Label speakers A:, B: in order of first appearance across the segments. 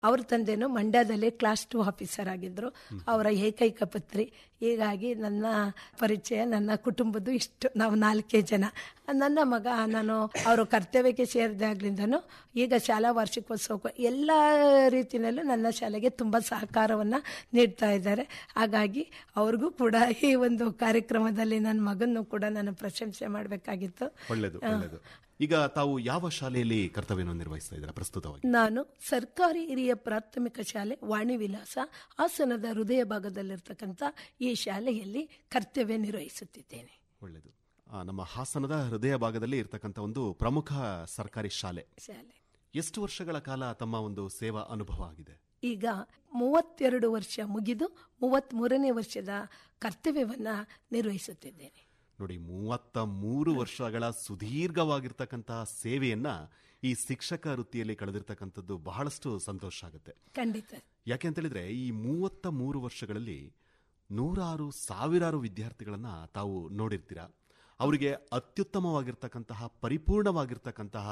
A: ಅವ್ರ ತಂದೆನು ಮಂಡ್ಯದಲ್ಲಿ class to officer ಆಗಿದ್ರು ಅವರ ಏಕೈಕ ಪತ್ರಿ ಹೀಗಾಗಿ ನನ್ನ ಪರಿಚಯ ನನ್ನ ಕುಟುಂಬದ್ದು ಇಷ್ಟು ನಾವು ನಾಲ್ಕೇ ಜನ ನನ್ನ ಮಗ ನಾನು ಅವರು ಕರ್ತವ್ಯಕ್ಕೆ ಸೇರಿದಾಗ್ಲಿಂದನೂ ಈಗ ಶಾಲಾ ವಾರ್ಷಿಕೋತ್ಸವ ಎಲ್ಲ ರೀತಿಯಲ್ಲೂ ನನ್ನ ಶಾಲೆಗೆ ತುಂಬ ಸಹಕಾರವನ್ನು ನೀಡ್ತಾ ಇದ್ದಾರೆ ಹಾಗಾಗಿ ಅವ್ರಿಗೂ ಕೂಡ ಈ ಒಂದು ಕಾರ್ಯಕ್ರಮದಲ್ಲಿ ನನ್ನ ಮಗನ್ನು ಕೂಡ ನಾನು ಪ್ರಶಂಸೆ ಮಾಡಬೇಕಾಗಿತ್ತು
B: ಒಳ್ಳೇದು ಒಳ್ಳೇದು ಈಗ ತಾವು ಯಾವ ಶಾಲೆಯಲ್ಲಿ ಕರ್ತವ್ಯವನ್ನು ನಿರ್ವಹಿಸ್ತಾ ಇದ್ದೀರಾ ಪ್ರಸ್ತುತವಾಗಿ
A: ನಾನು ಸರ್ಕಾರಿ ಹಿರಿಯ ಪ್ರಾಥಮಿಕ ಶಾಲೆ ವಾಣಿ ವಿಲಾಸ ಹಾಸನದ ಹೃದಯ ಭಾಗದಲ್ಲಿರ್ತಕ್ಕಂಥ ಈ ಶಾಲೆಯಲ್ಲಿ ಕರ್ತವ್ಯ ನಿರ್ವಹಿಸುತ್ತಿದ್ದೇನೆ
B: ಒಳ್ಳೇದು ಆ, ನಮ್ಮ ಹಾಸನದ ಹೃದಯ ಭಾಗದಲ್ಲಿ ಇರತಕ್ಕಂಥ ಒಂದು ಪ್ರಮುಖ ಸರ್ಕಾರಿ ಶಾಲೆ
A: ಶಾಲೆ
B: ಎಷ್ಟು ವರ್ಷಗಳ ಕಾಲ ತಮ್ಮ ಒಂದು ಸೇವಾ ಅನುಭವ ಆಗಿದೆ
A: ಈಗ ಮೂವತ್ತೆರಡು ವರ್ಷ ಮುಗಿದು ಮೂವತ್ತ್ ಮೂರನೇ ವರ್ಷದ ಕರ್ತವ್ಯವನ್ನ ನಿರ್ವಹಿಸುತ್ತಿದ್ದೇನೆ
B: ನೋಡಿ ಮೂವತ್ತ ಮೂರು ವರ್ಷಗಳ ಸುದೀರ್ಘವಾಗಿರ್ತಕ್ಕಂತಹ ಸೇವೆಯನ್ನ ಈ ಶಿಕ್ಷಕ ವೃತ್ತಿಯಲ್ಲಿ ಕಳೆದಿರ್ತಕ್ಕಂಥದ್ದು ಬಹಳಷ್ಟು ಸಂತೋಷ ಆಗುತ್ತೆ
A: ಖಂಡಿತ
B: ಯಾಕೆ ಅಂತ ಹೇಳಿದ್ರೆ ಈ ಮೂವತ್ತ ಮೂರು ವರ್ಷಗಳಲ್ಲಿ ನೂರಾರು ಸಾವಿರಾರು ವಿದ್ಯಾರ್ಥಿಗಳನ್ನ ತಾವು ನೋಡಿರ್ತೀರಾ ಅವರಿಗೆ ಅತ್ಯುತ್ತಮವಾಗಿರ್ತಕ್ಕಂತಹ ಪರಿಪೂರ್ಣವಾಗಿರ್ತಕ್ಕಂತಹ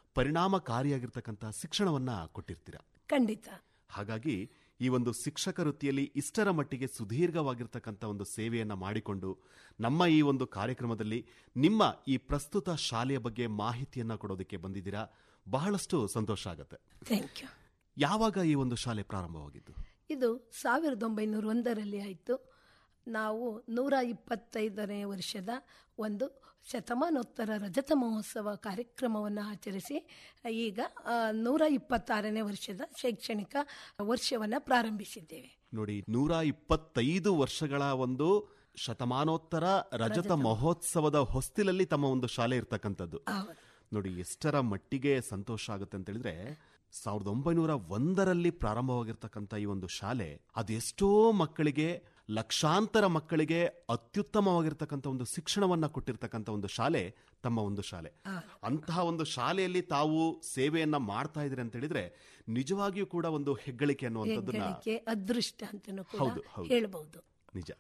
B: ಪರಿಣಾಮಕಾರಿಯಾಗಿರ್ತಕ್ಕಂತಹ ಶಿಕ್ಷಣವನ್ನ ಕೊಟ್ಟಿರ್ತೀರಾ
A: ಖಂಡಿತ
B: ಹಾಗಾಗಿ ಈ ಒಂದು ಶಿಕ್ಷಕ ವೃತ್ತಿಯಲ್ಲಿ ಇಷ್ಟರ ಮಟ್ಟಿಗೆ ಸುದೀರ್ಘವಾಗಿರ್ತಕ್ಕಂಥ ಒಂದು ಸೇವೆಯನ್ನ ಮಾಡಿಕೊಂಡು ನಮ್ಮ ಈ ಒಂದು ಕಾರ್ಯಕ್ರಮದಲ್ಲಿ ನಿಮ್ಮ ಈ ಪ್ರಸ್ತುತ ಶಾಲೆಯ ಬಗ್ಗೆ ಮಾಹಿತಿಯನ್ನ ಕೊಡೋದಕ್ಕೆ ಬಂದಿದ್ದೀರಾ ಬಹಳಷ್ಟು ಸಂತೋಷ ಆಗುತ್ತೆ
A: ಥ್ಯಾಂಕ್ ಯು
B: ಯಾವಾಗ ಈ ಒಂದು ಶಾಲೆ ಪ್ರಾರಂಭವಾಗಿದ್ದು
A: ಇದು ಸಾವಿರದ ಒಂಬೈನೂರ ಒಂದರಲ್ಲಿ ಆಯಿತು ನಾವು ನೂರ ಇಪ್ಪತ್ತೈದನೇ ವರ್ಷದ ಒಂದು ಶತಮಾನೋತ್ತರ ರಜತ ಮಹೋತ್ಸವ ಕಾರ್ಯಕ್ರಮವನ್ನು ಆಚರಿಸಿ ಈಗ ಆ, ನೂರ ಇಪ್ಪತ್ತಾರನೇ ವರ್ಷದ ಶೈಕ್ಷಣಿಕ ವರ್ಷವನ್ನು ಪ್ರಾರಂಭಿಸಿದ್ದೇವೆ
B: ನೋಡಿ ನೂರ ಇಪ್ಪತ್ತೈದು ವರ್ಷಗಳ ಒಂದು ಶತಮಾನೋತ್ತರ ರಜತ ಮಹೋತ್ಸವದ ಹೊಸ್ತಿಲಲ್ಲಿ ತಮ್ಮ ಒಂದು ಶಾಲೆ ಇರ್ತಕ್ಕಂಥದ್ದು
A: ಹೌದು
B: ನೋಡಿ ಎಷ್ಟರ ಮಟ್ಟಿಗೆ ಸಂತೋಷ ಆಗುತ್ತೆ ಅಂತ ಹೇಳಿದ್ರೆ ಸಾವಿರದ ಒಂಬೈನೂರ ಒಂದರಲ್ಲಿ ಪ್ರಾರಂಭವಾಗಿರ್ತಕ್ಕಂಥ ಈ ಒಂದು ಶಾಲೆ ಅದೆಷ್ಟೋ ಮಕ್ಕಳಿಗೆ ಲಕ್ಷಾಂತರ ಮಕ್ಕಳಿಗೆ ಅತ್ಯುತ್ತಮವಾಗಿರ್ತಕ್ಕಂಥ ಒಂದು ಶಿಕ್ಷಣವನ್ನ ಕೊಟ್ಟಿರ್ತಕ್ಕಂಥ ಒಂದು ಶಾಲೆ ತಮ್ಮ ಒಂದು ಶಾಲೆ ಅಂತಹ ಒಂದು ಶಾಲೆಯಲ್ಲಿ ತಾವು ಸೇವೆಯನ್ನ ಮಾಡ್ತಾ ಇದ್ರಿ ಅಂತ ಹೇಳಿದ್ರೆ ನಿಜವಾಗಿಯೂ ಕೂಡ ಒಂದು ಹೆಗ್ಗಳಿಕೆ ಅನ್ನುವಂಥದ್ದನ್ನ
A: ಹೆಗ್ಗಳಿಕೆ ಅದೃಷ್ಟ ಅಂತಲೂ ಕೂಡ
B: ಹೌದು, ಹೌದು.
A: ಹೇಳ್ಬಹುದು
B: ನಿಜ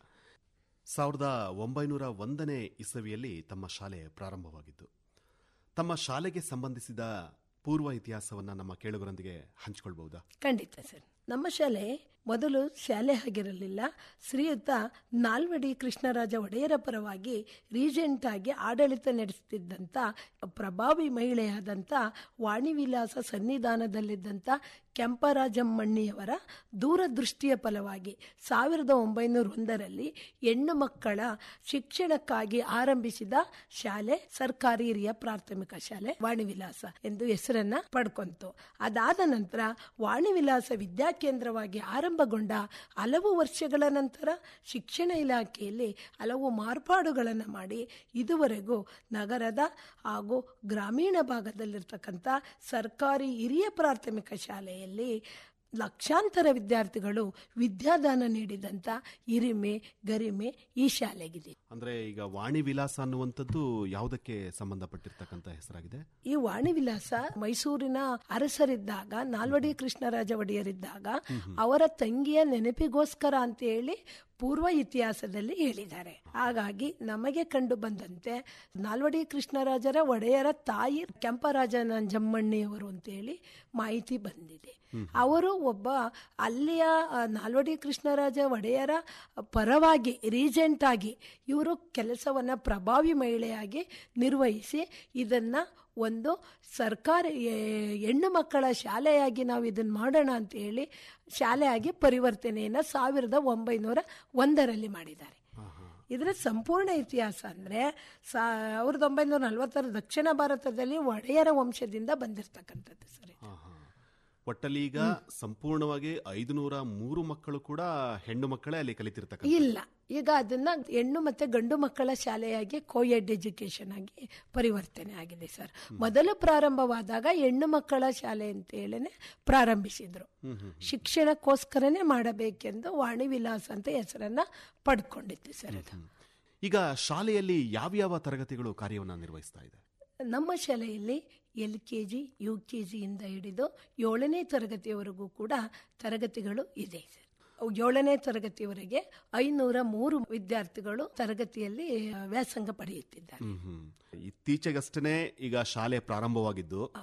B: ಸಾವಿರದ ಒಂಬೈನೂರ ಒಂದನೇ ಇಸವಿಯಲ್ಲಿ ತಮ್ಮ ಶಾಲೆ ಪ್ರಾರಂಭವಾಗಿದ್ದು ತಮ್ಮ ಶಾಲೆಗೆ ಸಂಬಂಧಿಸಿದ ಪೂರ್ವ ಇತಿಹಾಸವನ್ನ ನಮ್ಮ ಕೇಳುಗರೊಂದಿಗೆ ಹಂಚಿಕೊಳ್ಬಹುದಾ
A: ಖಂಡಿತ ಸರ್ ನಮ್ಮ ಶಾಲೆ ಮೊದಲು ಶಾಲೆ ಆಗಿರಲಿಲ್ಲ ಶ್ರೀಯುತ ನಾಲ್ವಡಿ ಕೃಷ್ಣರಾಜ ಒಡೆಯರ ಪರವಾಗಿ ರೀಜೆಂಟ್ ಆಗಿ ಆಡಳಿತ ನಡೆಸುತ್ತಿದ್ದಂಥ ಪ್ರಭಾವಿ ಮಹಿಳೆಯಾದಂಥ ವಾಣಿವಿಲಾಸ ಸನ್ನಿಧಾನದಲ್ಲಿದ್ದಂಥ ಕೆಂಪರಾಜಮ್ಮಣ್ಣಿಯವರ ದೂರದೃಷ್ಟಿಯ ಫಲವಾಗಿ ಸಾವಿರದ ಒಂಬೈನೂರ ಒಂದರಲ್ಲಿ ಹೆಣ್ಣು ಮಕ್ಕಳ ಶಿಕ್ಷಣಕ್ಕಾಗಿ ಆರಂಭಿಸಿದ ಶಾಲೆ ಸರ್ಕಾರಿ ಹಿರಿಯ ಪ್ರಾಥಮಿಕ ಶಾಲೆ ವಾಣಿವಿಲಾಸ ಎಂದು ಹೆಸರನ್ನ ಪಡ್ಕೊಂತು ಅದಾದ ನಂತರ ವಾಣಿವಿಲಾಸ ವಿದ್ಯಾಕೇಂದ್ರವಾಗಿ ಆರಂಭಗೊಂಡ ಹಲವು ವರ್ಷಗಳ ನಂತರ ಶಿಕ್ಷಣ ಇಲಾಖೆಯಲ್ಲಿ ಹಲವು ಮಾರ್ಪಾಡುಗಳನ್ನು ಮಾಡಿ ಇದುವರೆಗೂ ನಗರದ ಹಾಗೂ ಗ್ರಾಮೀಣ ಭಾಗದಲ್ಲಿರ್ತಕ್ಕಂಥ ಸರ್ಕಾರಿ ಹಿರಿಯ ಪ್ರಾಥಮಿಕ ಶಾಲೆಯಲ್ಲಿ ಲಕ್ಷಾಂತರ ವಿದ್ಯಾರ್ಥಿಗಳು ವಿದ್ಯಾದಾನ ನೀಡಿದಂಥ ಹಿರಿಮೆ ಗರಿಮೆ ಈ ಶಾಲೆಗಿದೆ
B: ಅಂದ್ರೆ ಈಗ ವಾಣಿ ವಿಲಾಸ ಅನ್ನುವಂಥದ್ದು ಯಾವುದಕ್ಕೆ ಸಂಬಂಧಪಟ್ಟಿರ್ತಕ್ಕಂಥ ಹೆಸರಾಗಿದೆ
A: ಈ ವಾಣಿ ವಿಲಾಸ ಮೈಸೂರಿನ ಅರಸರಿದ್ದಾಗ ನಾಲ್ವಡಿ ಕೃಷ್ಣರಾಜ ಒಡೆಯರಿದ್ದಾಗ ಅವರ ತಂಗಿಯ ನೆನಪಿಗೋಸ್ಕರ ಅಂತ ಹೇಳಿ ಪೂರ್ವ ಇತಿಹಾಸದಲ್ಲಿ ಹೇಳಿದ್ದಾರೆ ಹಾಗಾಗಿ ನಮಗೆ ಕಂಡು ಬಂದಂತೆ ನಾಲ್ವಡಿ ಕೃಷ್ಣರಾಜರ ಒಡೆಯರ ತಾಯಿ ಕೆಂಪರಾಜ ನಂಜಮ್ಮಣ್ಣಿಯವರು ಅಂತೇಳಿ ಮಾಹಿತಿ ಬಂದಿದೆ ಅವರು ಒಬ್ಬ ಅಲ್ಲಿಯ ಆ, ನಾಲ್ವಡಿ ಕೃಷ್ಣರಾಜ ಒಡೆಯರ ಪರವಾಗಿ ರೀಜೆಂಟ್ ಆಗಿ ಇವರು ಕೆಲಸವನ್ನ ಪ್ರಭಾವಿ ಮಹಿಳೆಯಾಗಿ ನಿರ್ವಹಿಸಿ ಇದನ್ನ ಒಂದು ಸರ್ಕಾರಿ ಎ- ಹೆಣ್ಣು ಮಕ್ಕಳ ಶಾಲೆಯಾಗಿ ನಾವು ಇದನ್ನ ಮಾಡೋಣ ಅಂತ ಹೇಳಿ ಶಾಲೆಯಾಗಿ ಪರಿವರ್ತನೆಯನ್ನ ಸಾವಿರದ ಒಂಬೈನೂರ ಒಂದರಲ್ಲಿ ಮಾಡಿದ್ದಾರೆ ಇದರ ಸಂಪೂರ್ಣ ಇತಿಹಾಸ ಅಂದ್ರೆ ಸಾವಿರದ ಒಂಬೈನೂರ ನಲವತ್ತರ ದಕ್ಷಿಣ ಭಾರತದಲ್ಲಿ ಒಡೆಯರ ವಂಶದಿಂದ ಬಂದಿರತಕ್ಕಂಥದ್ದು ಸರ್ ಇದು.
B: ಹಾ, ಹಾ. ಒಟ್ಟಲ್ಲಿ ಈಗ ಸಂಪೂರ್ಣವಾಗಿ ಐದುನೂರ ಮೂರು ಮಕ್ಕಳು ಕೂಡ ಹೆಣ್ಣು ಮಕ್ಕಳೇ ಅಲ್ಲಿ ಕಲಿತಿರ್ತಕ್ಕಂಥ
A: ಇಲ್ಲ ಈಗ ಅದನ್ನ ಹೆಣ್ಣು ಮತ್ತೆ ಗಂಡು ಮಕ್ಕಳ ಶಾಲೆಯಾಗಿ ಕೋಯೆಡ್ ಎಜುಕೇಶನ್ ಆಗಿ ಪರಿವರ್ತನೆ ಆಗಿದೆ ಸರ್ ಮೊದಲು ಪ್ರಾರಂಭವಾದಾಗ ಹೆಣ್ಣು ಮಕ್ಕಳ ಶಾಲೆ ಅಂತ ಹೇಳನೆ ಪ್ರಾರಂಭಿಸಿದ್ರು ಶಿಕ್ಷಣಕ್ಕೋಸ್ಕರನೇ ಮಾಡಬೇಕೆಂದು ವಾಣಿ ವಿಲಾಸ ಅಂತ ಹೆಸರನ್ನ ಪಡ್ಕೊಂಡಿತ್ತು ಸರ್ ಅದು
B: ಈಗ ಶಾಲೆಯಲ್ಲಿ ಯಾವ್ಯಾವ ತರಗತಿಗಳು ಕಾರ್ಯವನ್ನ ನಿರ್ವಹಿಸ್ತಾ ಇದೆ
A: ನಮ್ಮ ಶಾಲೆಯಲ್ಲಿ L K G U K ಜಿಯಿಂದ ಹಿಡಿದು ಏಳನೇ ತರಗತಿಯವರೆಗೂ ಕೂಡ ತರಗತಿಗಳು ಇದೆ ಸರ್ ಏಳನೇ ತರಗತಿಯವರೆಗೆ ಐನೂರ ಮೂರು ವಿದ್ಯಾರ್ಥಿಗಳು ತರಗತಿಯಲ್ಲಿ ಆ, ವ್ಯಾಸಂಗ ಪಡೆಯುತ್ತಿದ್ದಾರೆ
B: ಹ್ಮ್ ಹ್ಮ್. ಇತ್ತೀಚೆಗಷ್ಟೇ ಈಗ ಶಾಲೆ ಪ್ರಾರಂಭವಾಗಿದ್ದು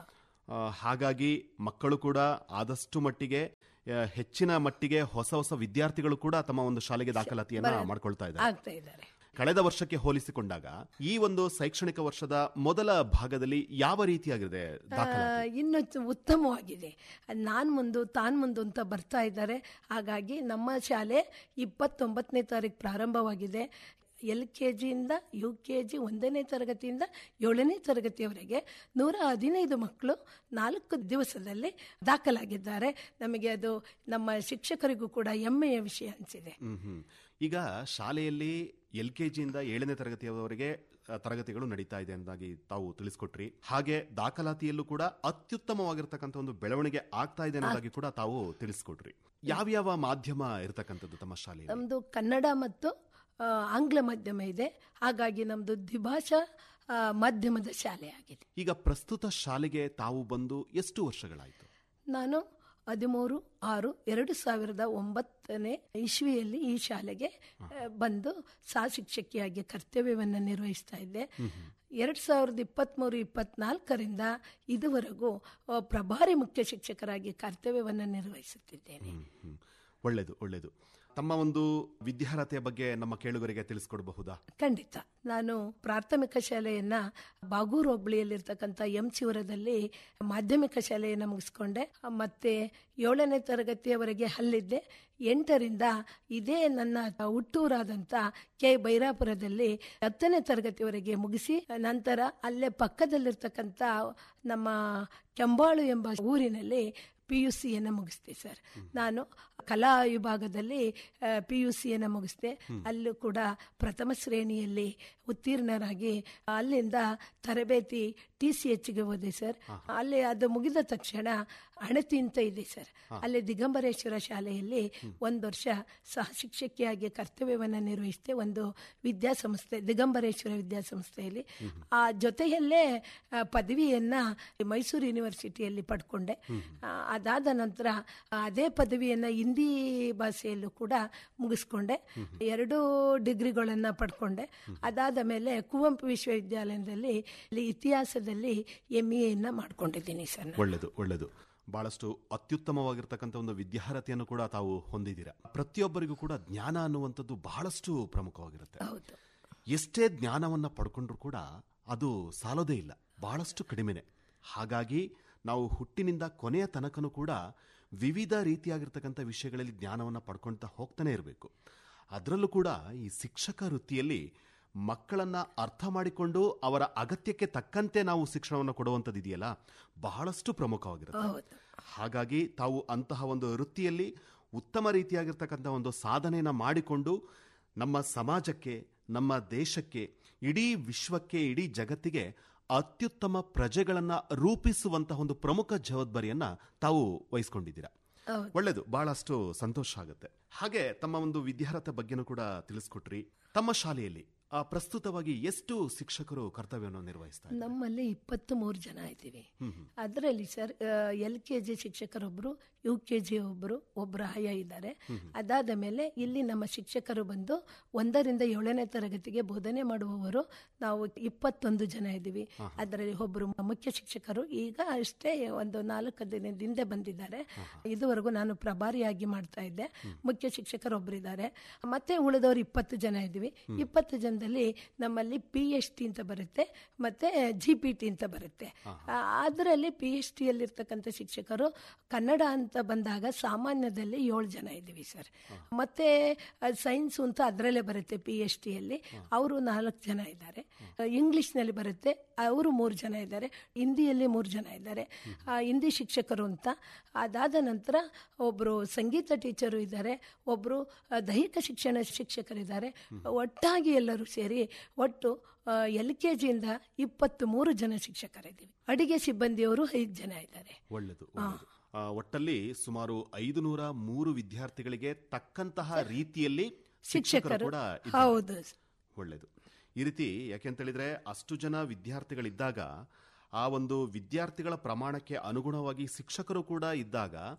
B: ಆ, ಹಾಗಾಗಿ ಮಕ್ಕಳು ಕೂಡ ಆದಷ್ಟು ಮಟ್ಟಿಗೆ ಆ, ಹೆಚ್ಚಿನ ಮಟ್ಟಿಗೆ ಹೊಸ ಹೊಸ ವಿದ್ಯಾರ್ಥಿಗಳು ಕೂಡ ತಮ್ಮ ಒಂದು ಶಾಲೆಗೆ ದಾಖಲಾತಿಯನ್ನ ಮಾಡ್ಕೊಳ್ತಾ ಇದ್ದಾರೆ
A: ಆಗ್ತಾ ಇದ್ದಾರೆ
B: ಕಳೆದ ವರ್ಷಕ್ಕೆ ಹೋಲಿಸಿಕೊಂಡಾಗ ಈ ಒಂದು ಶೈಕ್ಷಣಿಕ ವರ್ಷದ ಮೊದಲ ಭಾಗದಲ್ಲಿ ಯಾವ ರೀತಿಯಾಗಿದೆ ದಾಖಲಾತಿ
A: ಇನ್ನು ಚ- ಉತ್ತಮವಾಗಿದೆ ನಾನು ಮುಂದು ತಾನು ಮುಂದು ಅಂತ ಬರ್ತಾ ಇದ್ದಾರೆ ಹಾಗಾಗಿ ನಮ್ಮ ಶಾಲೆ ಇಪ್ಪತ್ತೊಂಬತ್ತನೇ ತಾರೀಕು ಪ್ರಾರಂಭವಾಗಿದೆ ಎಲ್ ಕೆ ಜಿಯಿಂದ ಯು ಕೆ ಜಿ ಒಂದನೇ ತರಗತಿಯಿಂದ ಏಳನೇ ತರಗತಿಯವರೆಗೆ ನೂರ ಹದಿನೈದು ಮಕ್ಕಳು ನಾಲ್ಕು ದಿವಸದಲ್ಲಿ ದಾಖಲಾಗಿದ್ದಾರೆ ನಮಗೆ ಅದು ನಮ್ಮ ಶಿಕ್ಷಕರಿಗೂ ಕೂಡ ಹೆಮ್ಮೆಯ ವಿಷಯ ಅನಿಸಿದೆ
B: ಹ್ಮ್ ಹ್ಮ್. ಈಗ ಶಾಲೆಯಲ್ಲಿ ಎಲ್ ಕೆ ಜಿಯಿಂದ ಏಳನೇ ತರಗತಿಯವರೆಗೆ ಆ, ತರಗತಿಗಳು ನಡೀತಾ ಇದೆ ಎಂದಾಗಿ ತಾವು ತಿಳಿಸ್ಕೊಟ್ರಿ ಹಾಗೆ ದಾಖಲಾತಿಯಲ್ಲೂ ಕೂಡ ಅತ್ಯುತ್ತಮವಾಗಿರ್ತಕ್ಕಂಥ ಒಂದು ಬೆಳವಣಿಗೆ ಆಗ್ತಾ ಇದೆ ಅನ್ನೋದಾಗಿ ಕೂಡ ತಾವು ತಿಳಿಸ್ಕೊಟ್ರಿ ಯಾವ್ಯಾವ ಮಾಧ್ಯಮ ಇರತಕ್ಕಂಥದ್ದು ತಮ್ಮ ಶಾಲೆಯಲ್ಲಿ
A: ನಮ್ಮದು ಕನ್ನಡ ಮತ್ತು ಆ, ಆಂಗ್ಲ ಮಾಧ್ಯಮ ಇದೆ ಹಾಗಾಗಿ ನಮ್ಮದು ದ್ವಿಭಾಷಾ ಆ, ಮಾಧ್ಯಮದ ಶಾಲೆ ಆಗಿದೆ
B: ಈಗ ಪ್ರಸ್ತುತ ಶಾಲೆಗೆ ತಾವು ಬಂದು ಎಷ್ಟು ವರ್ಷಗಳಾಯಿತು
A: ನಾನು ಹದಿಮೂರು ಆರು ಎರಡು ಸಾವಿರದ ಒಂಬತ್ತನೇ ಇಸ್ವಿಯಲ್ಲಿ ಈ ಶಾಲೆಗೆ ಆ, ಬಂದು ಸಹ ಶಿಕ್ಷಕಿಯಾಗಿ ಕರ್ತವ್ಯವನ್ನು ನಿರ್ವಹಿಸ್ತಾ ಇದ್ದೆ ಎರಡು ಸಾವಿರದ ಇಪ್ಪತ್ತ್ಮೂರು ಇಪ್ಪತ್ನಾಲ್ಕರಿಂದ ಇದುವರೆಗೂ ಆ, ಪ್ರಭಾರಿ ಮುಖ್ಯ ಶಿಕ್ಷಕರಾಗಿ ಕರ್ತವ್ಯವನ್ನು ನಿರ್ವಹಿಸುತ್ತಿದ್ದೇನೆ
B: ಹ್ಮ್, ಹ್ಮ್. ಒಳ್ಳೇದು ಒಳ್ಳೇದು ತಮ್ಮ ಒಂದು ವಿದ್ಯಾರ್ಹತೆಯ ಬಗ್ಗೆ ನಮ್ಮ ಕೇಳುಗರಿಗೆ ತಿಳಿಸ್ಕೊಡಬಹುದಾ
A: ಖಂಡಿತ ನಾನು ಪ್ರಾಥಮಿಕ ಶಾಲೆಯನ್ನ ಬಾಗೂರು ಹೋಬಳಿಯಲ್ಲಿರ್ತಕ್ಕಂಥ ಎಂ ಚಿವರದಲ್ಲಿ ಮಾಧ್ಯಮಿಕ ಶಾಲೆಯನ್ನು ಮುಗಿಸ್ಕೊಂಡೆ ಮತ್ತೆ ಏಳನೇ ತರಗತಿಯವರೆಗೆ ಅಲ್ಲಿದ್ದೆ ಎಂಟರಿಂದ ಇದೇ ನನ್ನ ಹುಟ್ಟೂರಾದಂಥ ಕೆ ಬೈರಾಪುರದಲ್ಲಿ ಹತ್ತನೇ ತರಗತಿವರೆಗೆ ಮುಗಿಸಿ ನಂತರ ಅಲ್ಲೇ ಪಕ್ಕದಲ್ಲಿರ್ತಕ್ಕಂಥ ನಮ್ಮ ಕೆಂಬಾಳು ಎಂಬ ಊರಿನಲ್ಲಿ ಪಿ ಯು ಸಿಯನ್ನು ಮುಗಿಸ್ದೆ ಸರ್ ನಾನು ಕಲಾ ವಿಭಾಗದಲ್ಲಿ ಪಿ ಯು ಸಿಯನ್ನು ಮುಗಿಸ್ದೆ ಅಲ್ಲೂ ಕೂಡ ಪ್ರಥಮ ಶ್ರೇಣಿಯಲ್ಲಿ ಉತ್ತೀರ್ಣರಾಗಿ ಅಲ್ಲಿಂದ ತರಬೇತಿ ಟಿ ಸಿ ಎಚ್ಗೆ ಹೋದೆ ಸರ್ ಅಲ್ಲಿ ಅದು ಮುಗಿದ ತಕ್ಷಣ ಅಣತಿ ಅಂತ ಇದೆ ಸರ್ ಅಲ್ಲಿ ದಿಗಂಬರೇಶ್ವರ ಶಾಲೆಯಲ್ಲಿ ಒಂದು ವರ್ಷ ಸಹ ಶಿಕ್ಷಕಿಯಾಗಿ ಕರ್ತವ್ಯವನ್ನು ನಿರ್ವಹಿಸಿದೆ ಒಂದು ವಿದ್ಯಾಸಂಸ್ಥೆ ದಿಗಂಬರೇಶ್ವರ ವಿದ್ಯಾಸಂಸ್ಥೆಯಲ್ಲಿ ಆ ಜೊತೆಯಲ್ಲೇ ಆ, ಪದವಿಯನ್ನ ಮೈಸೂರು ಯೂನಿವರ್ಸಿಟಿಯಲ್ಲಿ ಪಡ್ಕೊಂಡೆ ಆ, ಅದಾದ ನಂತರ ಅದೇ ಪದವಿಯನ್ನ ಹಿಂದಿ ಭಾಷೆಯಲ್ಲೂ ಕೂಡ ಮುಗಿಸ್ಕೊಂಡೆ ಎರಡು ಡಿಗ್ರಿಗಳನ್ನ ಪಡ್ಕೊಂಡೆ ಅದಾದ ಮೇಲೆ ಕುವೆಂಪು ವಿಶ್ವವಿದ್ಯಾಲಯದಲ್ಲಿ ಇಲ್ಲಿ ಇತಿಹಾಸದಲ್ಲಿ ಎಂ ಎನ್ನ ಮಾಡ್ಕೊಂಡಿದ್ದೀನಿ ಸರ್ ನಾನು.
B: ಒಳ್ಳೇದು ಒಳ್ಳೇದು ಬಹಳಷ್ಟು ಅತ್ಯುತ್ತಮವಾಗಿರ್ತಕ್ಕಂಥ ಒಂದು ವಿದ್ಯಾರ್ಹತೆಯನ್ನು ಕೂಡ ತಾವು ಹೊಂದಿದ್ದೀರಾ ಪ್ರತಿಯೊಬ್ಬರಿಗೂ ಕೂಡ ಜ್ಞಾನ ಅನ್ನುವಂಥದ್ದು ಬಹಳಷ್ಟು ಪ್ರಮುಖವಾಗಿರುತ್ತೆ
A: ಹೌದು
B: ಎಷ್ಟೇ ಜ್ಞಾನವನ್ನ ಪಡ್ಕೊಂಡ್ರು ಕೂಡ ಅದು ಸಾಲೋದೇ ಇಲ್ಲ ಬಹಳಷ್ಟು ಕಡಿಮೆನೆ ಹಾಗಾಗಿ ನಾವು ಹುಟ್ಟಿನಿಂದ ಕೊನೆಯ ತನಕನೂ ಕೂಡ ವಿವಿಧ ರೀತಿಯಾಗಿರ್ತಕ್ಕಂಥ ವಿಷಯಗಳಲ್ಲಿ ಜ್ಞಾನವನ್ನು ಪಡ್ಕೊಳ್ತಾ ಹೋಗ್ತಾನೆ ಇರಬೇಕು ಅದರಲ್ಲೂ ಕೂಡ ಈ ಶಿಕ್ಷಕ ವೃತ್ತಿಯಲ್ಲಿ ಮಕ್ಕಳನ್ನ ಅರ್ಥ ಮಾಡಿಕೊಂಡು ಅವರ ಅಗತ್ಯಕ್ಕೆ ತಕ್ಕಂತೆ ನಾವು ಶಿಕ್ಷಣವನ್ನು ಕೊಡುವಂಥದ್ದು ಇದೆಯಲ್ಲ ಬಹಳಷ್ಟು ಪ್ರಮುಖವಾಗಿರುತ್ತೆ
A: ಹೌದು
B: ಹಾಗಾಗಿ ತಾವು ಅಂತಹ ಒಂದು ವೃತ್ತಿಯಲ್ಲಿ ಉತ್ತಮ ರೀತಿಯಾಗಿರ್ತಕ್ಕಂಥ ಒಂದು ಸಾಧನೆಯನ್ನು ಮಾಡಿಕೊಂಡು ನಮ್ಮ ಸಮಾಜಕ್ಕೆ ನಮ್ಮ ದೇಶಕ್ಕೆ ಇಡೀ ವಿಶ್ವಕ್ಕೆ ಇಡೀ ಜಗತ್ತಿಗೆ ಅತ್ಯುತ್ತಮ ಪ್ರಜೆಗಳನ್ನ ರೂಪಿಸುವಂತಹ ಒಂದು ಪ್ರಮುಖ ಜವಾಬ್ದಾರಿಯನ್ನ ತಾವು ವಹಿಸ್ಕೊಂಡಿದ್ದೀರಾ
A: ಹೌದು
B: ಒಳ್ಳೇದು ಬಹಳಷ್ಟು ಸಂತೋಷ ಆಗುತ್ತೆ ಹಾಗೆ ತಮ್ಮ ಒಂದು ವಿದ್ಯಾರ್ಹತೆ ಬಗ್ಗೆನೂ ಕೂಡ ತಿಳಿಸ್ಕೊಟ್ರಿ ತಮ್ಮ ಶಾಲೆಯಲ್ಲಿ ಆ ಪ್ರಸ್ತುತವಾಗಿ ಎಷ್ಟು ಶಿಕ್ಷಕರು ಕರ್ತವ್ಯವನ್ನು ನಿರ್ವಹಿಸ್ತಾರೆ
A: ನಮ್ಮಲ್ಲಿ ಇಪ್ಪತ್ತು ಮೂರು ಜನ ಇದ್ದೀವಿ ಅದರಲ್ಲಿ ಸರ್ ಎಲ್ ಕೆ ಜಿ ಶಿಕ್ಷಕರೊಬ್ಬರು ಯು ಕೆ ಜಿ ಒಬ್ಬರು ಒಬ್ಬರು ಆಯ ಇದ್ದಾರೆ ಅದಾದ ಮೇಲೆ ಇಲ್ಲಿ ನಮ್ಮ ಶಿಕ್ಷಕರು ಬಂದು ಒಂದರಿಂದ ಏಳನೇ ತರಗತಿಗೆ ಬೋಧನೆ ಮಾಡುವವರು ನಾವು ಇಪ್ಪತ್ತೊಂದು ಜನ ಇದ್ದೀವಿ ಅದರಲ್ಲಿ ಒಬ್ಬರು ಮುಖ್ಯ ಶಿಕ್ಷಕರು ಈಗ ಅಷ್ಟೇ ಒಂದು ನಾಲ್ಕು ದಿನದಿಂದ ಬಂದಿದ್ದಾರೆ ಇದುವರೆಗೂ ನಾನು ಪ್ರಭಾರಿಯಾಗಿ ಮಾಡ್ತಾ ಇದ್ದೆ ಮುಖ್ಯ ಶಿಕ್ಷಕರೊಬ್ಬರಿದ್ದಾರೆ ಮತ್ತೆ ಉಳಿದವರು ಇಪ್ಪತ್ತು ಜನ ಇದ್ದೀವಿ ಇಪ್ಪತ್ತು ಜನದಲ್ಲಿ ನಮ್ಮಲ್ಲಿ ಪಿ ಎಚ್ ಟಿ ಅಂತ ಬರುತ್ತೆ ಮತ್ತೆ ಜಿ ಪಿ ಟಿ ಅಂತ ಬರುತ್ತೆ ಅದರಲ್ಲಿ ಪಿ ಎಚ್ ಟಿಯಲ್ಲಿರ್ತಕ್ಕಂಥ ಶಿಕ್ಷಕರು ಕನ್ನಡ ಅಂತ ಬಂದಾಗ ಸಾಮಾನ್ಯದಲ್ಲಿ ಏಳು ಜನ ಇದ್ದೀವಿ ಸರ್ ಮತ್ತೆ ಸೈನ್ಸ್ ಅಂತ ಅದರಲ್ಲೇ ಬರುತ್ತೆ ಪಿ ಎಚ್ ಟಿಯಲ್ಲಿ ಅವರು ನಾಲ್ಕು ಜನ ಇದ್ದಾರೆ ಇಂಗ್ಲಿಷ್ನಲ್ಲಿ ಬರುತ್ತೆ ಅವರು ಮೂರು ಜನ ಇದ್ದಾರೆ ಹಿಂದಿಯಲ್ಲಿ ಮೂರು ಜನ ಇದ್ದಾರೆ ಆ, ಹಿಂದಿ ಶಿಕ್ಷಕರು ಅಂತ ಅದಾದ ನಂತರ ಒಬ್ಬರು ಸಂಗೀತ ಟೀಚರು ಇದ್ದಾರೆ ಒಬ್ಬರು ದೈಹಿಕ ಶಿಕ್ಷಣ ಶಿಕ್ಷಕರಿದ್ದಾರೆ ಒಟ್ಟಾಗಿ ಎಲ್ಲರೂ ಸೇರಿ ಒಟ್ಟು ಎಲ್ ಕೆ ಜಿಯಿಂದ ಇಪ್ಪತ್ತು ಮೂರು ಜನ ಶಿಕ್ಷಕರಿದ್ದೀವಿ ಅಡಿಗೆ ಸಿಬ್ಬಂದಿಯವರು ಐದು ಜನ ಇದ್ದಾರೆ
B: ಒಳ್ಳೆದು ಒಳ್ಳೆದು. ಆ, ಒಟ್ಟಲ್ಲಿ ಸುಮಾರು ಐದು ನೂರ ಮೂರು ವಿದ್ಯಾರ್ಥಿಗಳಿಗೆ ತಕ್ಕಂತಹ ರೀತಿಯಲ್ಲಿ ಶಿಕ್ಷಕರು
A: ಶಿಕ್ಷಕರು
B: ಕೂಡ ಇದ್ದಾರೆ.
A: ಹೌದು
B: ಒಳ್ಳೆಯದು ಈ ರೀತಿ ಯಾಕೆಂತೇಳಿದ್ರೆ ಅಷ್ಟು ಜನ ವಿದ್ಯಾರ್ಥಿಗಳಿದ್ದಾಗ ಆ ಒಂದು ವಿದ್ಯಾರ್ಥಿಗಳ ಪ್ರಮಾಣಕ್ಕೆ ಅನುಗುಣವಾಗಿ ಶಿಕ್ಷಕರು ಕೂಡ ಇದ್ದಾಗ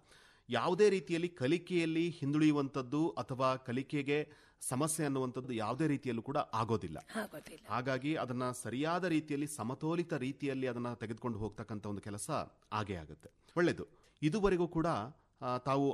B: ಯಾವುದೇ ರೀತಿಯಲ್ಲಿ ಕಲಿಕೆಯಲ್ಲಿ ಹಿಂದುಳಿಯುವಂಥದ್ದು ಅಥವಾ ಕಲಿಕೆಗೆ ಸಮಸ್ಯೆ ಅನ್ನುವಂಥದ್ದು ಯಾವುದೇ ರೀತಿಯಲ್ಲೂ ಕೂಡ ಆಗೋದಿಲ್ಲ
A: ಆಗೋದಿಲ್ಲ
B: ಹಾಗಾಗಿ ಅದನ್ನ ಸರಿಯಾದ ರೀತಿಯಲ್ಲಿ ಸಮತೋಲಿತ ರೀತಿಯಲ್ಲಿ ಅದನ್ನ ತೆಗೆದುಕೊಂಡು ಹೋಗ್ತಕ್ಕಂಥ ಒಂದು ಕೆಲಸ ಆಗೇ ಆಗುತ್ತೆ ಒಳ್ಳೆಯದು ಇದುವರೆಗೂ ಕೂಡ ಆ, ತಾವು